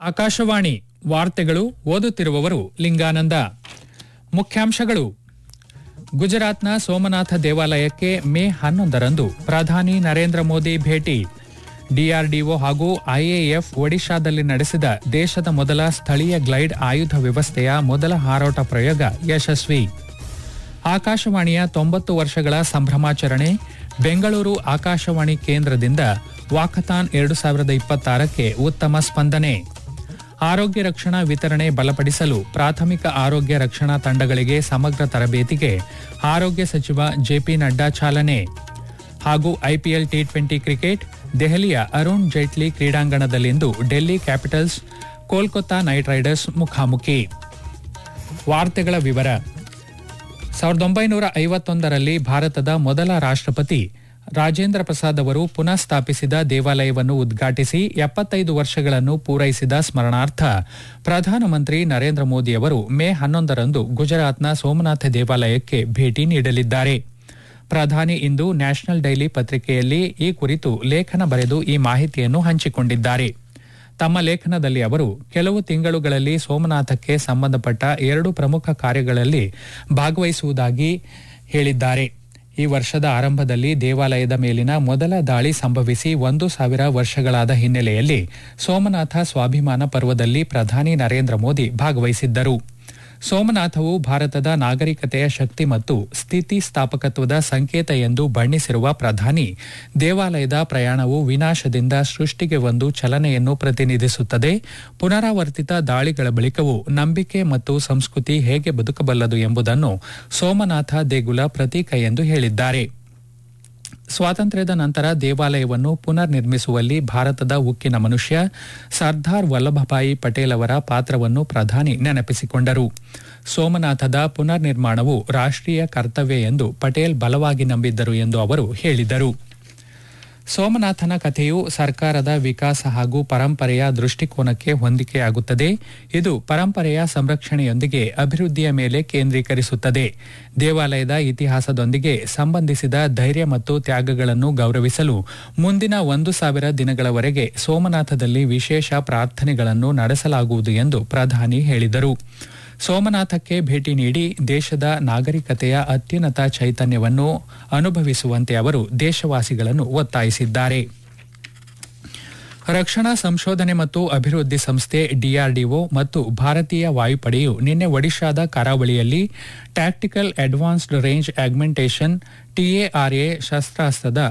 ಆಕಾಶವಾಣಿ ವಾರ್ತೆಗಳು ಓದುತ್ತಿರುವವರು ಲಿಂಗಾನಂದ ಮುಖ್ಯಾಂಶಗಳು ಗುಜರಾತ್ನ ಸೋಮನಾಥ ದೇವಾಲಯಕ್ಕೆ ಮೇ ಹನ್ನೊಂದರಂದು ಪ್ರಧಾನಿ ನರೇಂದ್ರ ಮೋದಿ ಭೇಟಿ ಡಿಆರ್ಡಿಒ ಹಾಗೂ ಐಎಎಫ್ ಒಡಿಶಾದಲ್ಲಿ ನಡೆಸಿದ ದೇಶದ ಮೊದಲ ಸ್ಥಳೀಯ ಗ್ಲೈಡ್ ಆಯುಧ ವ್ಯವಸ್ಥೆಯ ಮೊದಲ ಹಾರಾಟ ಪ್ರಯೋಗ ಯಶಸ್ವಿ ಆಕಾಶವಾಣಿಯ ತೊಂಬತ್ತು ವರ್ಷಗಳ ಸಂಭ್ರಮಾಚರಣೆ ಬೆಂಗಳೂರು ಆಕಾಶವಾಣಿ ಕೇಂದ್ರದಿಂದ ವಾಕಥಾನ್ ಎರಡು ಸಾವಿರದ ಇಪ್ಪತ್ತಾರಕ್ಕೆ ಉತ್ತಮ ಸ್ಪಂದನೆ ಆರೋಗ್ಯ ರಕ್ಷಣಾ ವಿತರಣೆ ಬಲಪಡಿಸಲು ಪ್ರಾಥಮಿಕ ಆರೋಗ್ಯ ರಕ್ಷಣಾ ತಂಡಗಳಿಗೆ ಸಮಗ್ರ ತರಬೇತಿಗೆ ಆರೋಗ್ಯ ಸಚಿವ ಜೆಪಿ ನಡ್ಡಾ ಚಾಲನೆ ಹಾಗೂ ಐಪಿಎಲ್ ಟಿ ಟ್ವೆಂಟಿ ಕ್ರಿಕೆಟ್ ದೆಹಲಿಯ ಅರುಣ್ ಜೈಟ್ಲಿ ಕ್ರೀಡಾಂಗಣದಲ್ಲಿಂದು Delhi Capitals Kolkata Knight Riders ಮುಖಾಮುಖಿ ವಾರ್ತೆಗಳ ವಿವರ ಸಾವಿರದ ಒಂಬೈನೂರ ಐವತ್ತೊಂದರಲ್ಲಿ ಭಾರತದ ಮೊದಲ ರಾಷ್ಟ್ರಪತಿ ರಾಜೇಂದ್ರ ಪ್ರಸಾದ್ ಅವರು ಪುನಃ ಸ್ಥಾಪಿಸಿದ ದೇವಾಲಯವನ್ನು ಉದ್ಘಾಟಿಸಿ ಎಪ್ಪತ್ತೈದು ವರ್ಷಗಳನ್ನು ಪೂರೈಸಿದ ಸ್ಮರಣಾರ್ಥ ಪ್ರಧಾನಮಂತ್ರಿ ನರೇಂದ್ರ ಮೋದಿ ಅವರು ಮೇ ಹನ್ನೊಂದರಂದು ಗುಜರಾತ್ನ ಸೋಮನಾಥ ದೇವಾಲಯಕ್ಕೆ ಭೇಟಿ ನೀಡಲಿದ್ದಾರೆ ಪ್ರಧಾನಿ ಇಂದು ನ್ಯಾಷನಲ್ ಡೈಲಿ ಪತ್ರಿಕೆಯಲ್ಲಿ ಈ ಕುರಿತು ಲೇಖನ ಬರೆದು ಈ ಮಾಹಿತಿಯನ್ನು ಹಂಚಿಕೊಂಡಿದ್ದಾರೆ ತಮ್ಮ ಲೇಖನದಲ್ಲಿ ಅವರು ಕೆಲವು ತಿಂಗಳುಗಳಲ್ಲಿ ಸೋಮನಾಥಕ್ಕೆ ಸಂಬಂಧಪಟ್ಟ ಎರಡು ಪ್ರಮುಖ ಕಾರ್ಯಗಳಲ್ಲಿ ಭಾಗವಹಿಸುವುದಾಗಿ ಹೇಳಿದ್ದಾರೆ ಈ ವರ್ಷದ ಆರಂಭದಲ್ಲಿ ದೇವಾಲಯದ ಮೇಲಿನ ಮೊದಲ ದಾಳಿ ಸಂಭವಿಸಿ ಒಂದು ಸಾವಿರ ವರ್ಷಗಳಾದ ಹಿನ್ನೆಲೆಯಲ್ಲಿ ಸೋಮನಾಥ ಸ್ವಾಭಿಮಾನ ಪರ್ವದಲ್ಲಿ ಪ್ರಧಾನಿ ನರೇಂದ್ರ ಮೋದಿ ಭಾಗವಹಿಸಿದ್ದರು ಸೋಮನಾಥವು ಭಾರತದ ನಾಗರಿಕತೆಯ ಶಕ್ತಿ ಮತ್ತು ಸ್ಥಿತಿಸ್ಥಾಪಕತ್ವದ ಸಂಕೇತ ಎಂದು ಬಣ್ಣಿಸಿರುವ ಪ್ರಧಾನಿ ದೇವಾಲಯದ ಪ್ರಯಾಣವು ವಿನಾಶದಿಂದ ಸೃಷ್ಟಿಗೆ ಒಂದು ಚಲನೆಯನ್ನು ಪ್ರತಿನಿಧಿಸುತ್ತದೆ ಪುನರಾವರ್ತಿತ ದಾಳಿಗಳ ಬಳಿಕವೂ ನಂಬಿಕೆ ಮತ್ತು ಸಂಸ್ಕೃತಿ ಹೇಗೆ ಬದುಕಬಲ್ಲದು ಎಂಬುದನ್ನು ಸೋಮನಾಥ ದೇಗುಲ ಪ್ರತೀಕ ಎಂದು ಹೇಳಿದ್ದಾರೆ ಸ್ವಾತಂತ್ರ್ಯದ ನಂತರ ದೇವಾಲಯವನ್ನು ಪುನರ್ ನಿರ್ಮಿಸುವಲ್ಲಿ ಭಾರತದ ಉಕ್ಕಿನ ಮನುಷ್ಯ ಸರ್ದಾರ್ ವಲ್ಲಭಭಾಯಿ ಪಟೇಲ್ ಅವರ ಪಾತ್ರವನ್ನು ಪ್ರಧಾನಿ ನೆನಪಿಸಿಕೊಂಡರು ಸೋಮನಾಥದ ಪುನರ್ ನಿರ್ಮಾಣವು ರಾಷ್ಟ್ರೀಯ ಕರ್ತವ್ಯ ಎಂದು ಪಟೇಲ್ ಬಲವಾಗಿ ನಂಬಿದ್ದರು ಎಂದು ಅವರು ಹೇಳಿದರು ಸೋಮನಾಥನ ಕಥೆಯು ಸರ್ಕಾರದ ವಿಕಾಸ ಹಾಗೂ ಪರಂಪರೆಯ ದೃಷ್ಟಿಕೋನಕ್ಕೆ ಹೊಂದಿಕೆಯಾಗುತ್ತದೆ ಇದು ಪರಂಪರೆಯ ಸಂರಕ್ಷಣೆಯೊಂದಿಗೆ ಅಭಿವೃದ್ಧಿಯ ಮೇಲೆ ಕೇಂದ್ರೀಕರಿಸುತ್ತದೆ ದೇವಾಲಯದ ಇತಿಹಾಸದೊಂದಿಗೆ ಸಂಬಂಧಿಸಿದ ಧೈರ್ಯ ಮತ್ತು ತ್ಯಾಗಗಳನ್ನು ಗೌರವಿಸಲು ಮುಂದಿನ ಒಂದು ಸಾವಿರ ದಿನಗಳವರೆಗೆ ಸೋಮನಾಥದಲ್ಲಿ ವಿಶೇಷ ಪ್ರಾರ್ಥನೆಗಳನ್ನು ನಡೆಸಲಾಗುವುದು ಎಂದು ಪ್ರಧಾನಿ ಹೇಳಿದರು ಸೋಮನಾಥಕ್ಕೆ ಭೇಟಿ ನೀಡಿ ದೇಶದ ನಾಗರಿಕತೆಯ ಅತ್ಯುನ್ನತ ಚೈತನ್ಯವನ್ನು ಅನುಭವಿಸುವಂತೆ ಅವರು ದೇಶವಾಸಿಗಳನ್ನು ಒತ್ತಾಯಿಸಿದ್ದಾರೆ ರಕ್ಷಣಾ ಸಂಶೋಧನೆ ಮತ್ತು ಅಭಿವೃದ್ಧಿ ಸಂಸ್ಥೆ ಡಿಆರ್ಡಿಒ ಮತ್ತು ಭಾರತೀಯ ವಾಯುಪಡೆಯು ನಿನ್ನೆ ಒಡಿಶಾದ ಕರಾವಳಿಯಲ್ಲಿ tactical advanced range augmentation T A R A ಶಸ್ತ್ರಾಸ್ತ್ರದ